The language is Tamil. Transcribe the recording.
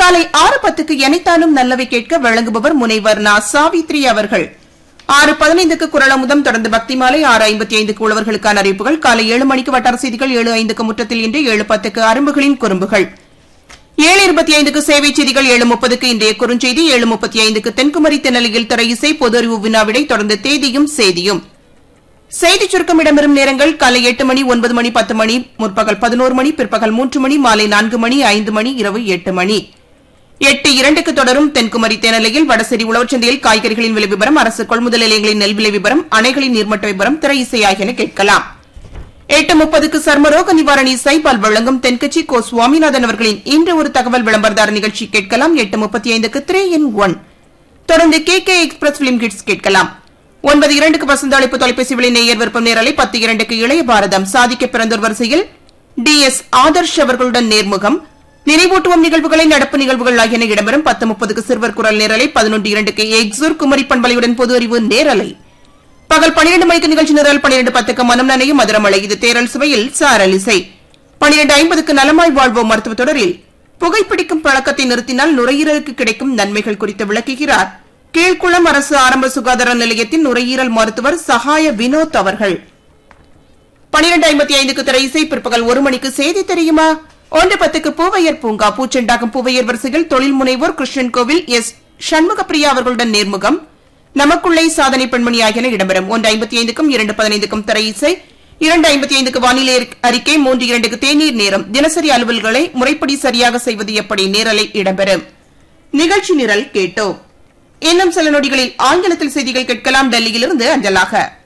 காலை ஆறு பத்துக்கு எனைத்தானும் நல்லவை கேட்க வழங்குபவர் முனைவர் நா சாவித்ரி அவர்கள் ஆறு பதினைந்துக்கு குரல் அமுதம் தொடர்ந்து பக்தி மாலை ஆறு ஐம்பத்தி ஐந்துக்கு உழவர்களுக்கான அறிவிப்புகள் காலை ஏழு மணிக்கு வட்டார செய்திகள் ஏழு ஐந்துக்கு முற்றத்தில் இன்று ஏழு பத்துக்கு அரும்புகளின் குறும்புகள் ஏழு இருபத்தி ஐந்துக்கு சேவை செய்திகள் ஏழு முப்பதுக்கு இன்றைய குறுஞ்செய்தி ஏழு முப்பத்தி ஐந்துக்கு தென்குமரி தென்னலியில் திரை இசை பொது அறிவு வினாவிடை தொடர்ந்து தேதியும் செய்தியும் செய்தி சுருக்கம் இடம்பெறும் நேரங்கள் காலை எட்டு மணி ஒன்பது மணி பத்து மணி முற்பகல் பதினோரு மணி பிற்பகல் மூன்று மணி மாலை நான்கு மணி ஐந்து மணி இரவு எட்டு மணி எட்டு இரண்டுக்கு தொடரும் தென்குமரி தேனலையில் வடசேரி உழவச்சந்தையில் காய்கறிகளின் விலை விவரம் அரசு கொள்முதல் நிலையங்களின் நெல் விலை விவரம் அணைகளின் நீர்மட்ட விவரம் திரை இசை ஆகியன கேட்கலாம் எட்டு முப்பதுக்கு சர்மரோக நிவாரணி சைபால் வழங்கும் தென்கட்சி கோ சுவாமிநாதன் அவர்களின் இன்று ஒரு தகவல் விளம்பரதார நிகழ்ச்சி கேட்கலாம் எட்டு முப்பத்தி ஐந்துக்கு த்ரீ இன் ஒன் தொடர்ந்து K K express film kids கேட்கலாம் ஒன்பது இரண்டுக்கு வசந்த அழைப்பு தொலைபேசி விலை நேயர் விருப்பம் நேரலை பத்து இரண்டுக்கு இளைய பாரதம் சாதிக்க பிறந்தோர் வரிசையில் டி எஸ் ஆதர்ஷ் அவர்களுடன் நேர்முகம் நினைவூட்டுவோம் நிகழ்வுகளை நடப்பு நிகழ்வுகள் ஆகியன இடம்பெறும் பத்து முப்பதுக்கு சிறுவர் குரல் நேரலை பதினொன்று இரண்டுக்கு எக்ஸூர் குமரி பண்பலையுடன் பொது அறிவு நேரலை பகல் பனிரெண்டு மணிக்கு நிகழ்ச்சி நிரல் பனிரெண்டு பத்துக்கு மனம் நனையும் மதுரமலை இது தேரல் சுவையில் சாரல் இசை பனிரெண்டு ஐம்பதுக்கு நலமாய் வாழ்வோம் மருத்துவ தொடரில் புகைப்பிடிக்கும் பழக்கத்தை நிறுத்தினால் நுரையீரலுக்கு கிடைக்கும் நன்மைகள் குறித்து விளக்குகிறார் கீழ்குளம் அரசு ஆரம்ப சுகாதார நிலையத்தின் நுரையீரல் மருத்துவர் சகாய வினோத் அவர்கள் பனிரெண்டு ஐம்பத்தி ஐந்துக்கு திரை இசை பிற்பகல் ஒரு மணிக்கு செய்தி தெரியுமா ஒன்று பத்துக்கு பூவையர் பூங்கா பூச்செண்டாகும் பூவையர் வரிசையில் தொழில் முனைவோர் கிருஷ்ணன் கோவில் எஸ் சண்முகப்பிரியா அவர்களுடன் நேர்முகம் நமக்குள்ளே சாதனை பெண்மணி ஆகியன இடம்பெறும் ஒன்று ஐம்பத்தி ஐந்துக்கும் இரண்டு பதினைந்துக்கும் திரை இசை இரண்டு ஐம்பத்தி ஐந்துக்கு வானிலை அறிக்கை மூன்று இரண்டுக்கு தேநீர் நேரம் தினசரி அலுவல்களை முறைப்படி சரியாக செய்வது எப்படி நேரலை இடம்பெறும் நிகழ்ச்சி நிரல் கேட்டோம் இன்னும் சில நொடிகளில் ஆங்கிலத்தில் செய்திகள் கேட்கலாம் டெல்லியிலிருந்து அஞ்சலாக